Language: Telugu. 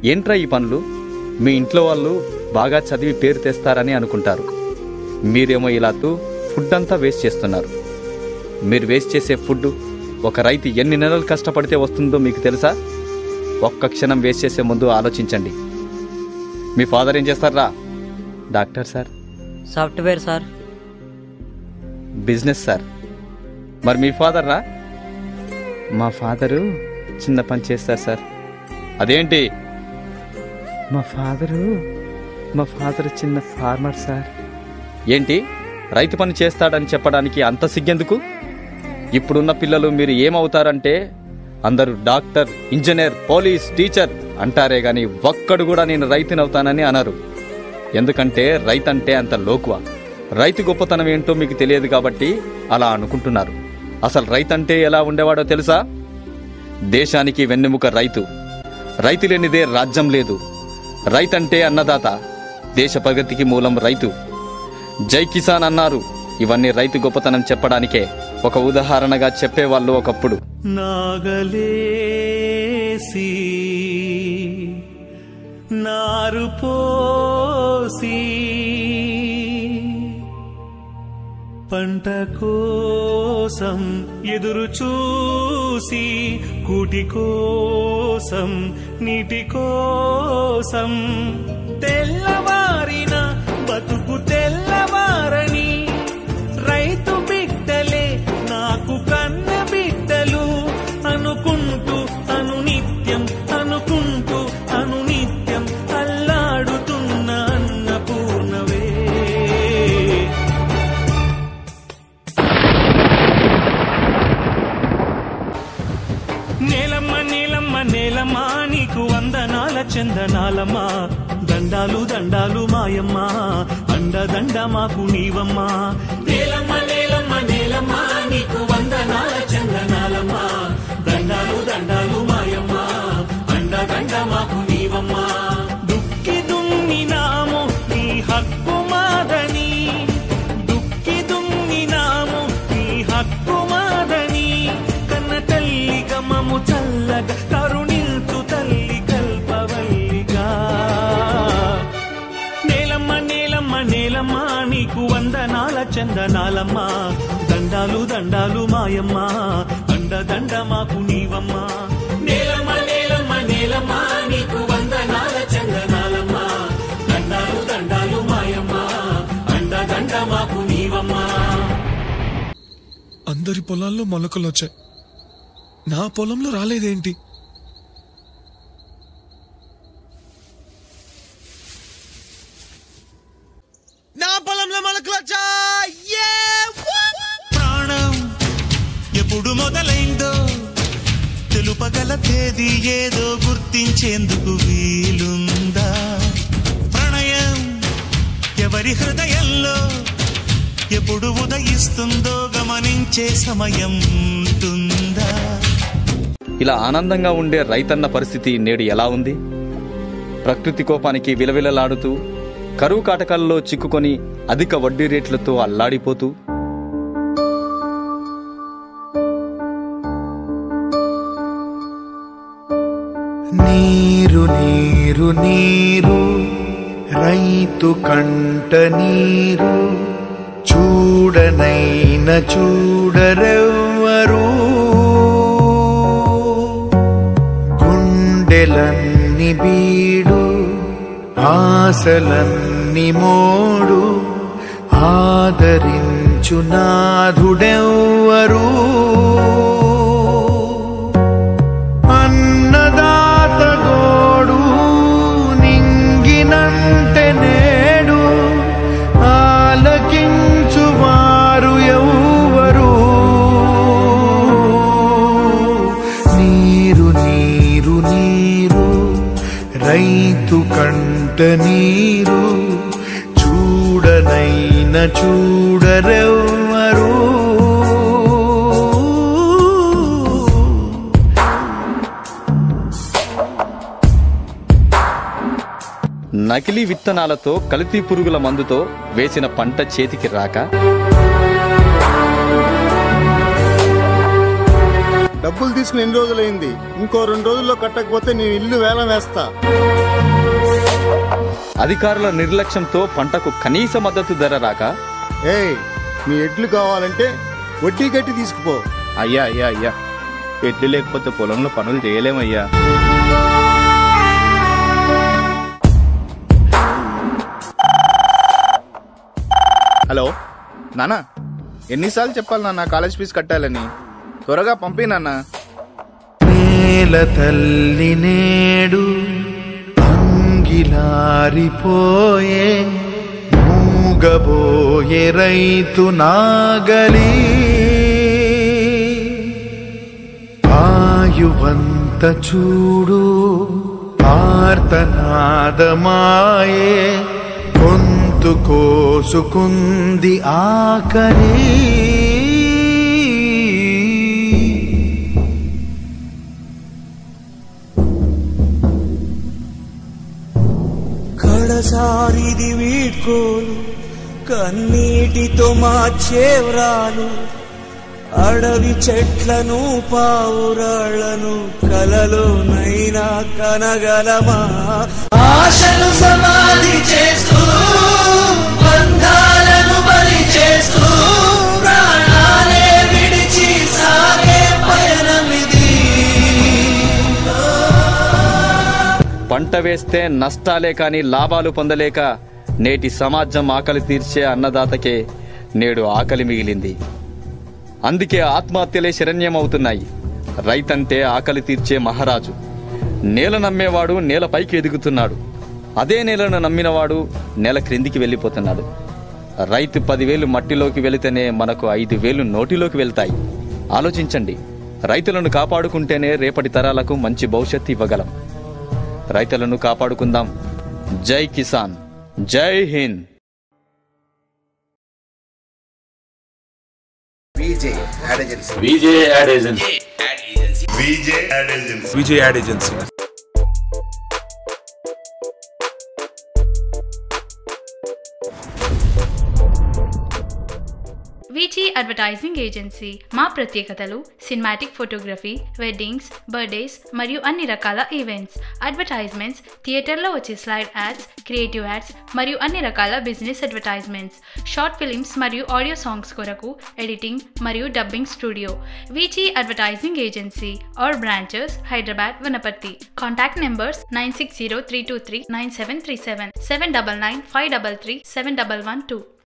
ఏంట్రా ఈ పనులు మీ ఇంట్లో వాళ్ళు బాగా చదివి పేరు తెస్తారని అనుకుంటారు మీరేమో ఇలాతూ ఫుడ్ అంతా వేస్ట్ చేస్తున్నారు మీరు వేస్ట్ చేసే ఫుడ్ ఒక రైతు ఎన్ని నెలలు కష్టపడితే వస్తుందో మీకు తెలుసా ఒక్క క్షణం వేస్ట్ చేసే ముందు ఆలోచించండి మీ ఫాదర్ ఏం చేస్తారా doctor sir software sir business sir మరి మీ ఫాదర్ రా మా ఫాదరు చిన్న పని చేస్తారు సార్ అదేంటి మా ఫాదరు మా ఫాదర్ చిన్న ఫార్మర్ సార్ ఏంటి రైతు పని చేస్తాడని చెప్పడానికి అంత సిగ్గెందుకు ఇప్పుడున్న పిల్లలు మీరు ఏమవుతారంటే అందరూ డాక్టర్ ఇంజనీర్ పోలీస్ టీచర్ అంటారే గాని ఒక్కడు కూడా నేను రైతునవుతానని అనరు ఎందుకంటే రైతంటే అంత లోకువ రైతు గొప్పతనం ఏంటో మీకు తెలియదు కాబట్టి అలా అనుకుంటున్నారు అసలు రైతంటే ఎలా ఉండేవాడో తెలుసా దేశానికి వెన్నెముక రైతు రైతు లేనిదే రాజ్యం లేదు రైతంటే అన్నదాత దేశ ప్రగతికి మూలం రైతు జై కిసాన్ అన్నారు ఇవన్నీ రైతు గొప్పతనం చెప్పడానికే ఒక ఉదాహరణగా చెప్పేవాళ్ళు ఒకప్పుడు నాగలేసి నారు పోసి పంట కోసం ఎదురు చూసి కూటి కోసం నీటి కోసం తెల్లవారిన బతుకు తెల్లవారని రైతు బిడ్డలే నాకు కన్న బిడ్డలు అనుకుంటూ అనునిత్యం అనుకుంటూ అనునిత్యం అల్లాడుతున్న అన్నపూర్ణవే నేలమ్మ నేలమ్మ నేలమ్మ నీకు వందనాల చందనాలమ్మ దండాలు దండాలు మాయమ్మ అండ దండ మాకు నీవమ్మ నేలమ్మ నేలమ్మ నేలమ్మ నీకు వందనాల చందనాలమ్మ దండాలు దండాలు మాయమ్మ అండ దండ మాకు నీవమ్మ దుక్కి దున్నినాము నీ హక్కు మాదని దుక్కి దున్నినాము నీ హక్కు మాదని కన్న తల్లి గమము చల్లగా కరుణించు తల్లి కల్పవల్లిగా నేలమ్మ నేలమ్మ నేలమ్మ నీకు వందనాల చందనాలమ్మ దండాలు దండాలు మాయమ్మ అండ దండ మాకు నీవమ్మ నేలమ్మ నేలమ్మ నేలమ్మ నీకు వందనాల చందనాలమ్మ దండాలు దండాలు మాయమ్మ అండ దండ మాకు నీవమ్మ అందరి పొలాల్లో మొలకలు వచ్చాయి నా పొలంలో రాలేదేంటి నా పొలంలో మొలకలు వచ్చాయి ప్రాణం ఎప్పుడు మొదలైందో తెలుపగల తేదీ ఏదో గుర్తించేందుకు వీలుందా ప్రణయం ఎవరి హృదయంలో ఎప్పుడు ఉదయిస్తుందో గమనించే సమయం ఉంటుందా ఇలా ఆనందంగా ఉండే రైతన్న పరిస్థితి నేడు ఎలా ఉంది ప్రకృతి కోపానికి విలవిలలాడుతూ కరువు కాటకాల్లో చిక్కుకొని అధిక వడ్డీ రేట్లతో అల్లాడిపోతూ నీరు నీరు నీరు రైతు కంట నీరు చూడనైన చూడరెవ్వరు గుండెలన్ని బీడు ఆశలన్ని మోడు ఆదరించు నాథుడెవ్వరు అన్నదాత గోడు నింగినంటే నేడు ఆలకించు వారు ఎవ్వరు నీరు నీరు నీరు రైతు కంట నీరు చూడనైన చూడరెవ్వరు నకిలీ విత్తనాలతో కల్తీ పురుగుల మందుతో వేసిన పంట చేతికి రాక డబ్బులు తీసుకుని ఎన్ని రోజులైంది ఇంకో రెండు రోజుల్లో కట్టకపోతే నేను ఇల్లు వేలం వేస్తా అధికారుల నిర్లక్ష్యంతో పంటకు కనీస మద్దతు ధర రాక ఏయ్ మీ ఎడ్లు కావాలంటే వడ్డీ కట్టి తీసుకుపో అయ్యా అయ్యా అయ్యా ఎడ్లు లేకపోతే పొలంలో పనులు చేయలేమయ్యా హలో నానా ఎన్నిసార్లు చెప్పాలి నాన్న కాలేజ్ ఫీజు కట్టాలని త్వరగా పంపి నాన్న నేల తల్లి నేడు అంగిలారిపోయే మూగబోయే రైతు నాగలి ఆయువంత చూడు ఆర్తనాదమాయే గొంతు కోసుకుంది ఆకలి కడసారిది వీడ్కోలు కన్నీటితో మార్చేవ్రాలు అడవి చెట్లను పావురాళ్లను కలలోనైనా కనగలమా ఆశలు సమాధి చేస్తూ బంధాలను బలి చేస్తూ ప్రాణాలే విడిచి సాగే పయనమిది పంట వేస్తే నష్టాలే కాని లాభాలు పొందలేక నేటి సమాజం ఆకలి తీర్చే అన్నదాతకే నేడు ఆకలి మిగిలింది అందుకే ఆత్మహత్యలే శరణ్యమవుతున్నాయి రైతంటే ఆకలి తీర్చే మహారాజు నేల నమ్మేవాడు నేలపైకి ఎదుగుతున్నాడు అదే నేలను నమ్మినవాడు నేల క్రిందికి వెళ్ళిపోతున్నాడు రైతు పదివేలు మట్టిలోకి వెళితేనే మనకు ఐదు వేలు నోటిలోకి వెళ్తాయి ఆలోచించండి రైతులను కాపాడుకుంటేనే రేపటి తరాలకు మంచి భవిష్యత్తు ఇవ్వగలం రైతులను కాపాడుకుందాం Jai Kisan Jai Hind Vijay ad agency VG advertising agency మా ప్రత్యేకతలు సినిమాటిక్ ఫోటోగ్రఫీ వెడ్డింగ్స్ బర్త్డేస్ మరియు అన్ని రకాల ఈవెంట్స్ అడ్వర్టైజ్మెంట్స్ థియేటర్లో వచ్చే స్లైడ్ యాడ్స్ క్రియేటివ్ యాడ్స్ మరియు అన్ని రకాల బిజినెస్ అడ్వర్టైజ్మెంట్స్ షార్ట్ ఫిలిమ్స్ మరియు ఆడియో సాంగ్స్ కొరకు ఎడిటింగ్ మరియు dubbing studio VG advertising agency our branches Hyderabad Wanaparthy contact numbers nine six zero three two three nine seven three seven seven double nine five double three seven double one two